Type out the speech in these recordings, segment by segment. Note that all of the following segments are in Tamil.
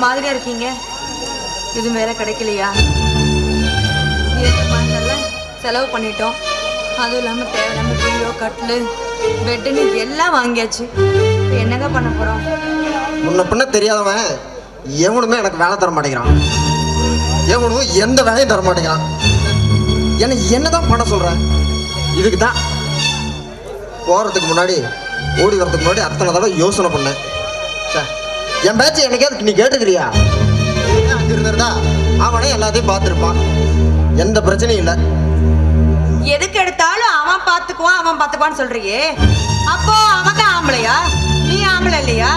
மாதிரியா இருக்கீங்க இது வேற கிடைக்கலையா ஏழு மாதங்கள்ல செலவு பண்ணிட்டோம் அதுவும் இல்லாமல் தேவையில்லாம பீரோ கட்டிலு பெட்டுன்னு எல்லாம் வாங்கியாச்சு இப்போ என்னங்க பண்ண போகிறோம் முன்ன பின்ன தெரியாதவன் எவனுமே எனக்கு வேலை தர மாட்டேங்கிறான் எவனும் எந்த வேலையும் தர மாட்டேங்கிறான் என்ன என்னதான் பண்ண சொல்ற இதுக்கு தான் போறதுக்கு முன்னாடி ஓடி வரதுக்கு முன்னாடி அத்தனை தடவை யோசனை பண்ணேன் ச்சே, என் பேச்சு என்னைக்காவது நீ கேட்டுக்கிறியா நீயே அங்க இருந்திருந்தா அவனே எல்லாத்தையும் பார்த்துருப்பான் எந்த பிரச்சனையும் இல்லை எதுக்கு எடுத்தாலும் அவன் பார்த்துக்குவான் அவன் பார்த்துக்குவான்னு சொல்றியே அப்போ அவன் தான் ஆம்பளையா நீ ஆம்பளை இல்லையா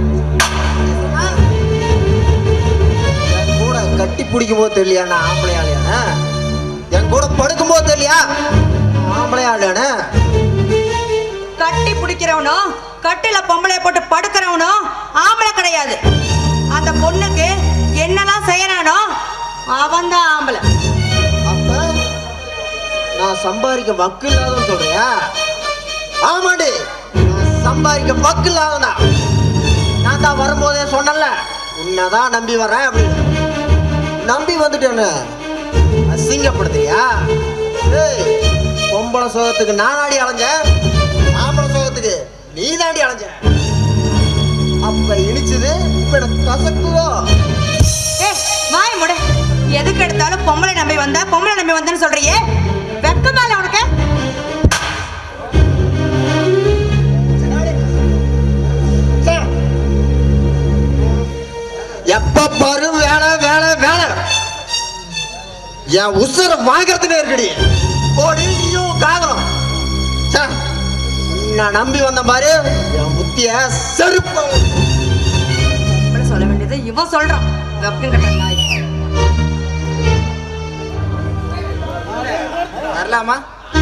என் கூட கட்டி பிடிக்கும் போது தெரியலையா நான் ஆம்பளை ஆளையானே என் கூட படுக்கும் போது தெரியலையா ஆம்பளை ஆளையானே கட்டி பிடிக்கிறவனும் கட்டில பொம்பளைய போட்டு படுக்கிறவனும் ஆம்பளை கிடையாது அந்த பொண்ணுக்கு என்னெல்லாம் செய்யறானோ அவன் தான் ஆம்பளை அப்ப நான் சம்பாதிக்க வக்கு இல்லாதன்னு சொல்றியா ஆமாடி நான் சம்பாதிக்க வக்கு இல்லாதனா நான் தான் வரும்போதே சொன்னல உன்னதான் நம்பி வரேன் அப்படின்னு நம்பி வந்துட்டேன்னு அசிங்கப்படுத்துறியா ஏய் பொம்பளை சோகத்துக்கு நானாடி அலைஞ்சேன் ஆம்பளை சோகத்துக்கு நீ தாண்டி அலைஞ்ச அப்ப இனிச்சது இப்ப எனக்கு கசக்குவோ ஏ வாய் முட எதுக்கு எடுத்தாலும் பொம்பளை நம்பி வந்தா பொம்பளை நம்பி வந்தேன்னு சொல்றியே வெக்கமா இல்ல உனக்கு எப்ப பாரு வேலை வேலை வேலை என் உசுர வாங்கறதுக்கு இருக்குடி ஓடி நீயும் காதலும் ச்சே, நான் நம்பி வந்த மாதிரி என் புத்திய செருப்பு இப்படி சொல்ல வேண்டியது இவன் சொல்றான் வெக்கம் கட்ட நாய் வரலாமா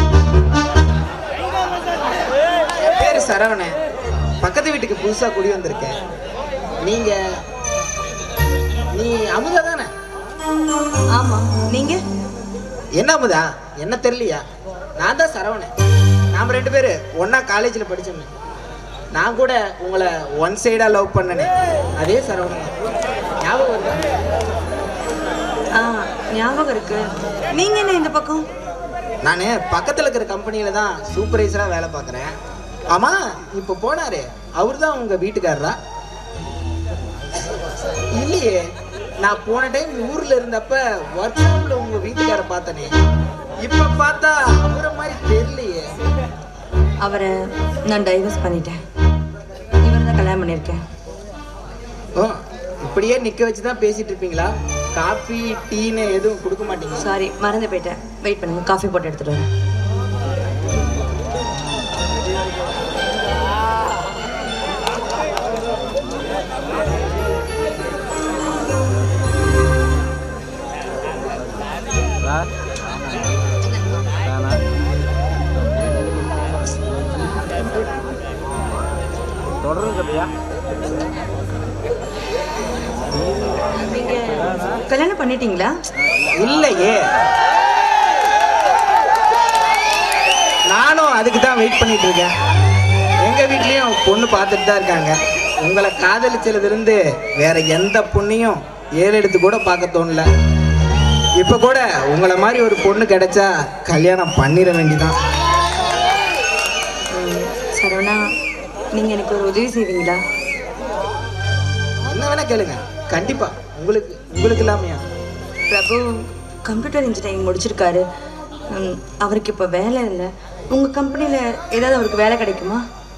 என் பேர் சரவணன் பக்கத்து வீட்டுக்கு புதுசா குடி வந்திருக்கேன் நீங்க நீ அமுதா தானே ஆமா நீங்க என்ன அமுதா என்ன தெரியலையா நான் தான் சரவணன் நாம ரெண்டு பேரு ஒண்ணா காலேஜில் படிச்சோமே நான் கூட உங்களை ஒன் சைடா லவ் பண்ணனே அதே சரவணன் தான். ஞாபகம் வருதா ஆ ஞாபகம் இருக்கு நீங்க என்ன இந்த பக்கம் நான் பக்கத்தில் இருக்கிற கம்பெனியில் தான் சூப்பர்வைசராக வேலை பார்க்குறேன் ஆமாம் இப்போ போனாரு அவர் தான் உங்கள் வீட்டுக்காரரா இல்லையே நான் போன டைம் ஊரில் இருந்தப்ப ஒர்க் ஷாப்பில் உங்கள் வீட்டுக்காரை பார்த்தனே இப்போ பார்த்தா அவரை மாதிரி தெரியலையே அவரை நான் டைவர்ஸ் பண்ணிட்டேன் இவரை தான் கல்யாணம் பண்ணியிருக்கேன் ஓ இப்படியே நிற்க வச்சு தான் பேசிட்டு இருப்பீங்களா காஃபி டீன்னு எதுவும் கொடுக்க மாட்டீங்க சாரி மறந்து போயிட்டேன் வெயிட் பண்ணுங்க காஃபி போட்டு எடுத்துட்டு வரேன் நீங்க கல்யாணம் பண்ணிட்டீங்களா இல்லையே நானும் அதுக்கு தான் வெயிட் பண்ணிட்டு இருக்கேன் எங்க வீட்லயும் பொண்ணு பார்த்துட்டு தான் இருக்காங்க உங்களை காதலிச்சதுலேருந்து வேற எந்த பொண்ணையும் ஏழு எடுத்து கூட பார்க்க தோணல இப்போ கூட உங்களை மாதிரி ஒரு பொண்ணு கிடைச்சா கல்யாணம் பண்ணிட வேண்டிதான் ம், சரவணா நீங்க எனக்கு ஒரு உதவி செய்வீங்களா என்ன வேணா கேளுங்க கண்டிப்பா உங்களுக்கு உங்களுக்கு இல்லாமையா பிரபு கம்ப்யூட்டர் இன்ஜினியரிங் முடிச்சிருக்காரு ம், அவருக்கு இப்போ வேலை இல்லை உங்கள் கம்பெனியில் ஏதாவது அவருக்கு வேலை கிடைக்குமா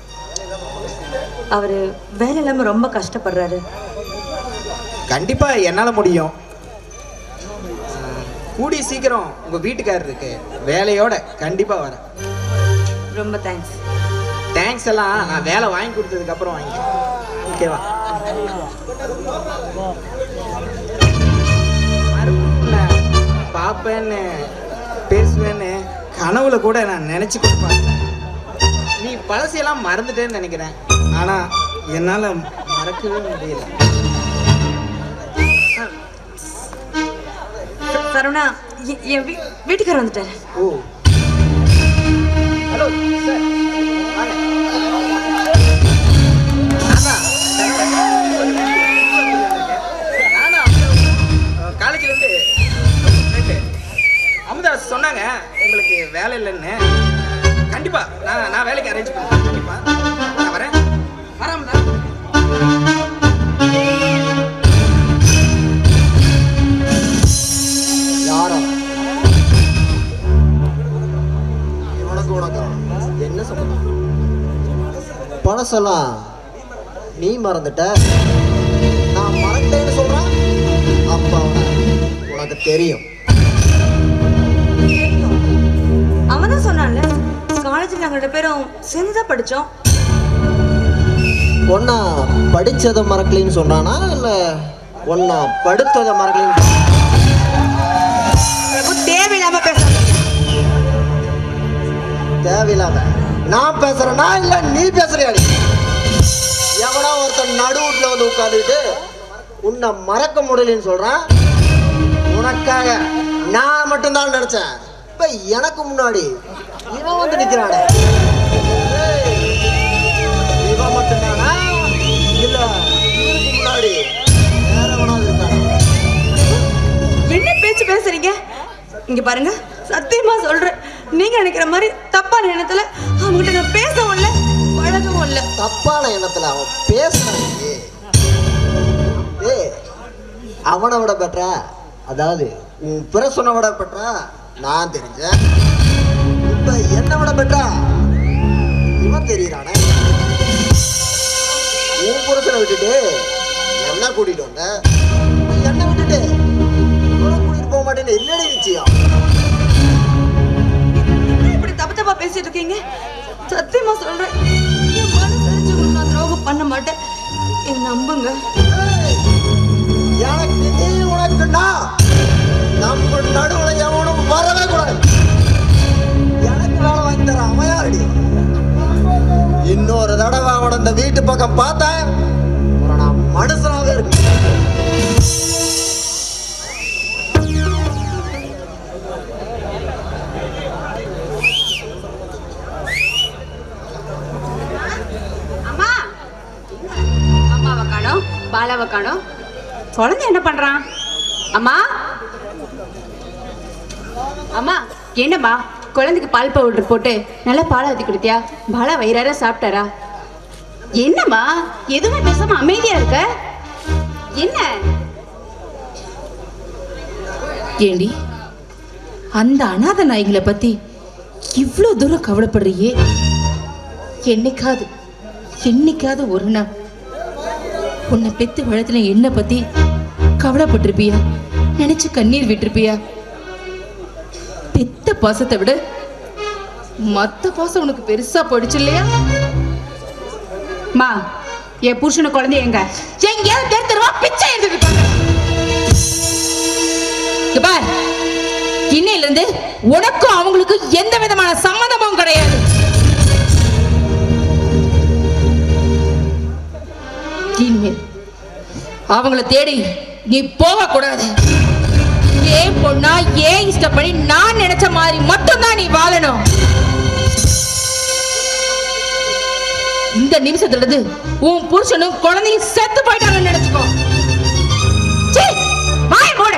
அவர் வேலை இல்லாமல் ரொம்ப கஷ்டப்படுறாரு கண்டிப்பா என்னால முடியும் அஹ், கூடிய சீக்கிரம் உங்க வீட்டுக்காரருக்கு வேலையோட கண்டிப்பா வரேன் ரொம்ப தேங்க்ஸ் தேங்க்ஸ் எல்லாம் நான் வேலை வாங்கி கொடுத்ததுக்கு அப்புறம் வாங்கி ஓகேவா மறுபடியும் நான் பார்ப்பேன்னு பேசுவேன்னு கனவுல கூட நான் நினைச்சு கூட பார்த்தேன் நீ பழசையெல்லாம் மறந்துட்டேன்னு நினைக்கிறேன் ஆனா என்னால மறக்கவே முடியல ச- சரவணா எ- என் வீ வீட்டுக்காரர் வந்துட்டாரு ஓ ஹலோ சார் வாங்க அதான். வேலை இல்லைன்னு கண்டிப்பா நான் நான் வேலைக்கு அரேஞ்ச் பண்ணுறேன் கண்டிப்பா நான் வரேன் வராமதா யாரா உனக்கு உனக்கு என்ன சொல்ல பழசெல்லாம் நீ மறந்துட்ட நான் மறந்தேன்னு சொல்றேன் அப்ப அவனை உனக்கு தெரியும் தெரியும் அவன் தான் சொன்னான்ல காலேஜில் நாங்கள் ரெண்டு பேரும் சேர்ந்து தான் படித்தோம் ஒன்னா படிச்சதை மறக்கலைன்னு சொன்னானா இல்ல ஒன்னா படுத்ததை மறக்கலைன்னு பிரபு தேவையில்லாம பேச தேவையில்லாம நான் பேசுறேனா இல்ல நீ பேசுறியாடி எவனோ ஒருத்தன் நடு வீட்டுல வந்து உட்காந்துக்கிட்டு உன்னை மறக்க முடியலன்னு சொல்றான் உனக்காக நான் மட்டும்தான் நினைச்சேன் இப்ப எனக்கு முன்னாடி இவன் வந்து நிக்கிறானே ஏய், இவன் மட்டும்தானா இல்ல இவனுக்கு முன்னாடி வேற எவனாவது இருக்கானா என்ன பேச்சு பேசுறீங்க இங்க பாருங்க சத்தியமா சொல்றேன் நீங்க நினைக்கிற மாதிரி தப்பான எண்ணத்துல அவங்ககிட்ட நான் பேசவும் இல்லை பழகவும் இல்லை தப்பான எண்ணத்துல அவன் பேசுறான் ஏ அவனை விட பெட்டரா அதாவது உன் பிரசனை விட பெட்டரா நான் தெரிஞ்சேன் இப்ப என்னை விட பெட்டரா இவன் தெரியறானே உன் புருஷனை விட்டுட்டு என்ன கூட்டிட்டு வந்த என்ன விட்டுட்டு இவனை கூட்டிட்டு போக மாட்டேன்னு என்னடி நிச்சயம் என்ன இப்படி தப்பு தப்பா பேசிட்டு இருக்கீங்க சத்தியமா சொல்றேன் என் மனசு அடிச்சு உங்களுக்கு நான் துரோகம் பண்ண மாட்டேன் என்ன நம்புங்க ஏய், எனக்கு நீ உனக்கு நான் நம்ம நடுவுல எவனும் வரவே கூடாது எனக்கு வேலை வாங்கி தர அவன் யாரடி இன்னொரு தடவை அவன இந்த வீட்டு பக்கம் பார்த்தேன் அப்புறம் நான் மனுஷனாவே இருக்கு அம்மா அம்மாவை காணோம் பாலாவை காணோம் குழந்தை என்ன பண்றான் அம்மா அம்மா என்னம்மா குழந்தைக்கு பால் பவுடர் போட்டு நல்லா பால் ஊற்றி கொடுத்தியா பாலா வயிறார சாப்பிட்டாரா என்னம்மா எதுவுமே பேசாம அமைதியா இருக்க என்ன ஏண்டி அந்த அனாதை நாய்களை பத்தி இவ்வளோ தூரம் கவலைப்படுறியே என்னைக்காவது என்னைக்காவது ஒரு நாள் உன்னை பெத்து வளர்த்துல என்ன பத்தி கவலைப்பட்டிருப்பியா நினைச்சு கண்ணீர் விட்டிருப்பியா பெத்த பாசத்தை விட மத்த பாசம் உனக்கு பெருசா போயிடுச்சு இல்லையா மா என் புருஷன குழந்தை எங்க எங்கேயாவது தெரு தெருவா பிச்சை எடுத்துட்டு இங்க பார் இன்னையில இருந்து உனக்கும் அவங்களுக்கும் எந்த விதமான சம்மந்தமும் கிடையாது இனிமேல் அவங்கள தேடி நீ போக கூடாது ஏன் பொண்ணா ஏன் இஷ்டப்படி நான் நினைச்ச மாதிரி மட்டும்தான் நீ வாழணும் இந்த நிமிஷத்துல இருந்து உன் புருஷனும் குழந்தையும் செத்து போயிட்டாங்கன்னு நினைச்சுக்கோ சீ, வாய மூடு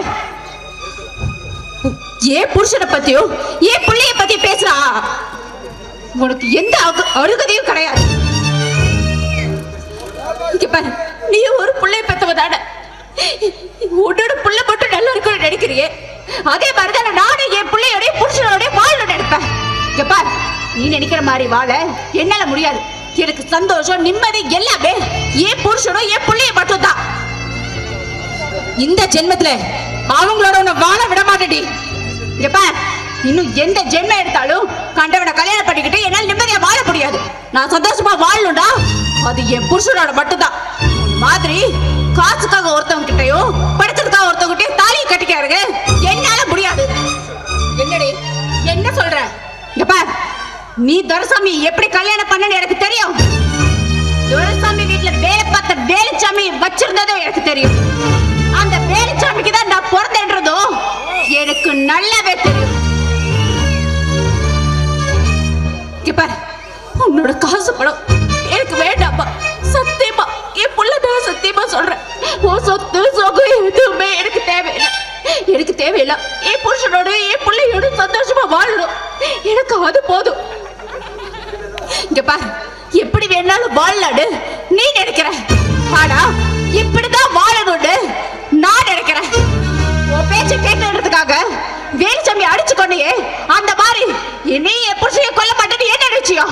ஏன் புருஷனை பத்தியோ ஏன் பிள்ளைய பத்தி பேசுறா உனக்கு எந்த அகு- அருகதையும் கிடையாது இங்க பாரு நீ ஒரு பிள்ளைய பெத்தவதான உன்னோட புள்ள மட்டும் நல்லா இருக்கும்னு நினைக்கிறியே அதே மாதிரிதான் நானும் என் பிள்ளையோட புருஷனோட வாழ நினைப்பேன் இங்க பாரு நீ நினைக்கிற மாதிரி வாழ என்னால முடியாது எனக்கு சந்தோஷம் நிம்மதி எல்லாமே என் புருஷனும் என் பிள்ளைய மட்டும்தான் இந்த ஜென்மத்துல அவங்களோட உன்னை வாழ விட மாட்டேடி இங்க பார் இன்னும் எந்த ஜென்மம் எடுத்தாலும் கண்டவனை கல்யாணம் பண்ணிக்கிட்டு என்னால நிம்மதியா வாழ முடியாது நான் சந்தோஷமா வாழணும்டா அது என் புருஷனோட மட்டும்தான் மாதிரி காசுக்காக ஒருத்தவங்க கிட்டயும் படிச்சதுக்காக ஒருத்தவங்க கிட்டயும் தாலியை கட்டிக்காருங்க என்னால முடியாது என்னடி என்ன சொல்ற இங்க பார் நீ துரசாமி எப்படி கல்யாணம் பண்ணன்னு எனக்கு தெரியும் துரைசாமி வீட்டுல வேலை பார்த்த வேலுச்சாமி வச்சிருந்ததும் எனக்கு தெரியும் அந்த வேலுச்சாமிக்கு தான் நான் பிறந்தேன்றதும் எனக்கு நல்லாவே தெரியும் இங்க பாரு உன்னோட காசு பணம் எனக்கு வேண்டாம்ப்பா சத்தியமா என் புள்ள மேல சத்தியமா சொல்றேன் உன் சொத்து சொகம் எதுவுமே எனக்கு தேவையில்லை எனக்கு தேவையில்லை என் புருஷனோட என் பிள்ளையோட சந்தோஷமா வாழணும் எனக்கு அது போதும் இங்க பாரு எப்படி வேணாலும் வாழலாடு நீ நினைக்கிற ஆனா இப்படிதான் வாழணும்னு நான் நினைக்கிறேன் உன் பேச்ச கேட்டதுக்காக வேலுசாமி அடிச்சு கொண்டையே அந்த மாதிரி நீ என் புருஷைய கொல்ல மாட்டேன்னு என்ன நினைச்சியோ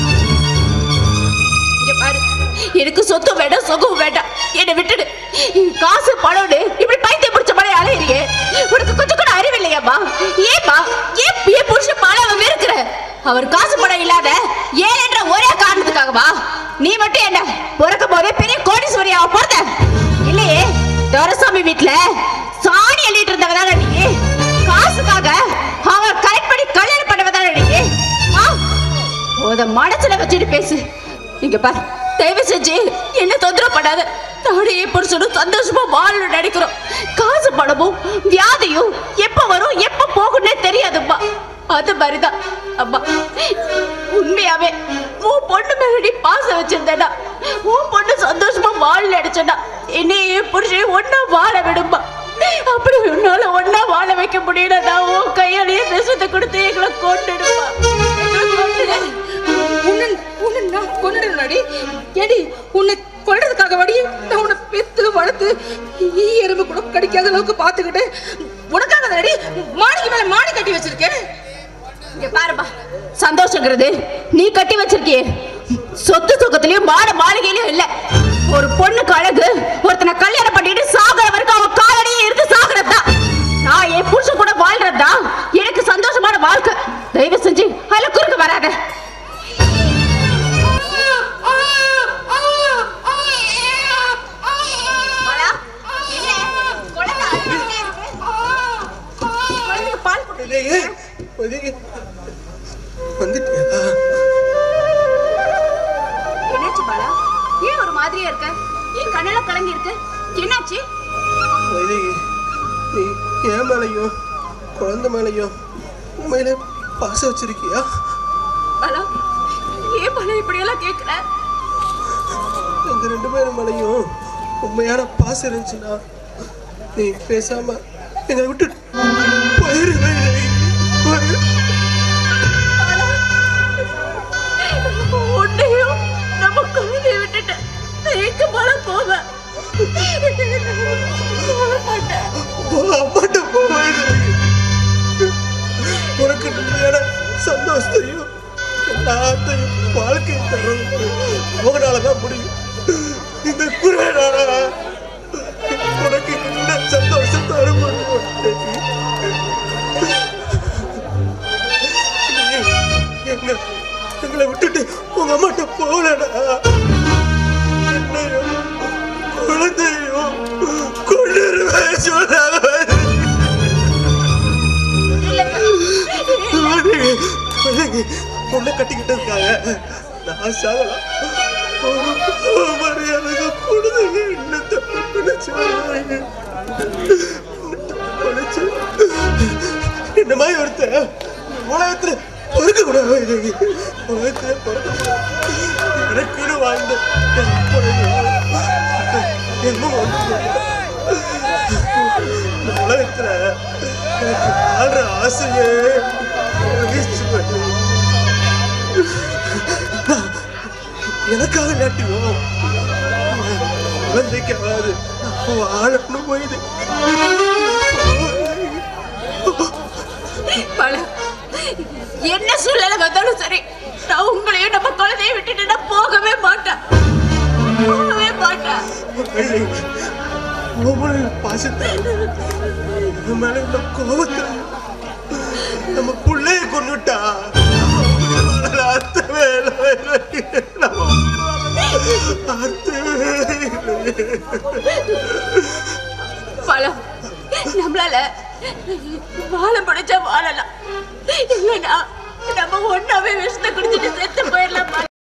இங்க பாரு எனக்கு சொத்து வேண்டாம் சொகம் வேண்டாம் என்னை விட்டுடு காசு பணம்னு இப்படி பைத்தியம் பிடிச்ச மாதிரி அலையிறியே உனக்கு கொஞ்சம் கூட அறிவில்லையாம்மா ஏம்மா ஏன் ஏன் புருஷன் பணம் வெறுக்கிற அவர் காசு பணம் இல்லாத ஏன் என்ற ஒரே காரணத்துக்காகவா நீ மட்டும் என்ன பிறக்கும் போதே பெரிய கோடீஸ்வரியாவை பிறந்த இல்லையே துரசாமி வீட்டுல சாணி அள்ளிட்டு இருந்தவதான நீ காசுக்காக அவன் கரெக்ட் பண்ணி கல்யாணம் பண்ணவதான நீ ஆ போத மனசுல வச்சுட்டு பேசு இங்க பாரு தயவு செஞ்சு என்ன தொந்தரவு பண்ணாத நானே புருஷனும் சந்தோஷமா வாழணும் நினைக்கிறோம் காசு பணமும் வியாதியும் எப்ப வரும் எப்ப போகும்னே தெரியாதும்மா அது மாதிரிதான் அம்மா உண்மையாவே உன் பொண்ணு மேல நீ பாசம் வச்சிருந்தேடா உன் பொண்ணு சந்தோஷமா வாழ நினைச்சடா என்னையே புருஷன் ஒன்னா வாழ விடுமா அப்படி உன்னால ஒன்னா வாழ வைக்க முடியலடா உன் கையாலேயே விஷத்தை கொடுத்து எங்களை கொண்டுடுமா எங்களை கொண்டுடு உன்னை உன்னை நான் கொண்டுடுறேன்டி ஏடி உன்னை கொல்றதுக்காக வடி நான் உன்னை பெத்து வளர்த்து ஈ எறும்பு கூட கடிக்காத அளவுக்கு பார்த்துக்கிட்டு உனக்காக தானடி மாடிக்கு மேல மாடி கட்டி வச்சிருக்கேன் இங்க பாருப்பா சந்தோஷங்கிறது நீ கட்டி வச்சிருக்கியே சொத்து சுகத்திலயும் மாட மாளிகையிலயும் இல்ல ஒரு பொண்ணுக்கு அழகு ஒருத்தனை கல்யாணம் பண்ணிட்டு சாகுற வரைக்கும் அவன் காலடியே இருந்து சாகுறதுதான் நான் என் புருஷன் கூட வாழ்றதுதான் எனக்கு சந்தோஷமான வாழ்க்கை தயவு செஞ்சு அதுல குறுக்க வராத மாலா, என்ன? குழந்தை அழுதுகிட்டே இருக்கு. குழந்தைக்கு பால் கொடு. வந்துட்டியா என்னாச்சு பாலா ஏன் ஒரு மாதிரியா இருக்க ஏன் கண்ணெல்லாம் கலங்கி இருக்கு என்னாச்சு வைதேகி நீ என் மேலையும் குழந்தை மேலையும் உண்மையில பாசம் வச்சிருக்கியா பாலா ஏன் பாலா இப்படி எல்லாம் கேக்குற எங்க ரெண்டு பேரும் மேலையும் உண்மையான பாசம் இருந்துச்சுன்னா நீ பேசாம என்னை விட்டு போயிரு வைதேகி. போயிரு. உன்னையும் நம்ம குழந்தைய விட்டுட்டு எங்க போல போவ போக மாட்டேன் போ, அம்மாட்ட போ வைதேகி. உனக்கு உண்மையான சந்தோஷத்தையும் எல்லாத்தையும் வாழ்க்கை தர்றது அவங்களாலதான் முடியும் இந்த குறையனால உனக்கு என்ன சந்தோஷத்தை அனுபவிக்க எங்க எங்களை விட்டுட்டு உங்க அம்மாட்ட போகலடா என்னையும் குழந்தையும் கொண்டுருவேன் சொன்னாங்க பொண்ணை கட்டிக்கிட்டதுக்காக நான் சாகலாம் மரியாதை கொடுத்து என்ன தப்பு நினைச்சு நினைச்சு இந்த மாதிரி ஒருத்தர் உலகத்துல பொறுக்க கூடாது உலகத்துல பொறுக்க கூடாது எனக்குன்னு வாழ்ந்த என் அப்பனையும் என்ன வந்து இந்த உலகத்துல எனக்கு வாழ்ற ஆசையே போயிடுச்சு பாரு. நான் எனக்காக நாட்டிவோம் குழந்தைக்காவது வாழணும் போயிது பாலா என்ன சூழ்நிலை வந்தாலும் சரி நான் உங்களையும் நம்ம குழந்தைய விட்டுட்டு நான் போகவே மாட்டேன் போகவே மாட்டேன் ஒவ்வொரு பாசத்தை நம்ம மேல உள்ள கோபத்தை நம்ம புள்ளைய கொண்டுட்டா அர்த்தமே இல்லை. நம்ம அர்த்தமே இல்லை. பழம் நம்மளால வாழ முடிஞ்சா வாழலாம் இல்லைன்னா நம்ம ஒன்னாவே விஷத்தை குடிச்சிட்டு செத்து போயிடலாம்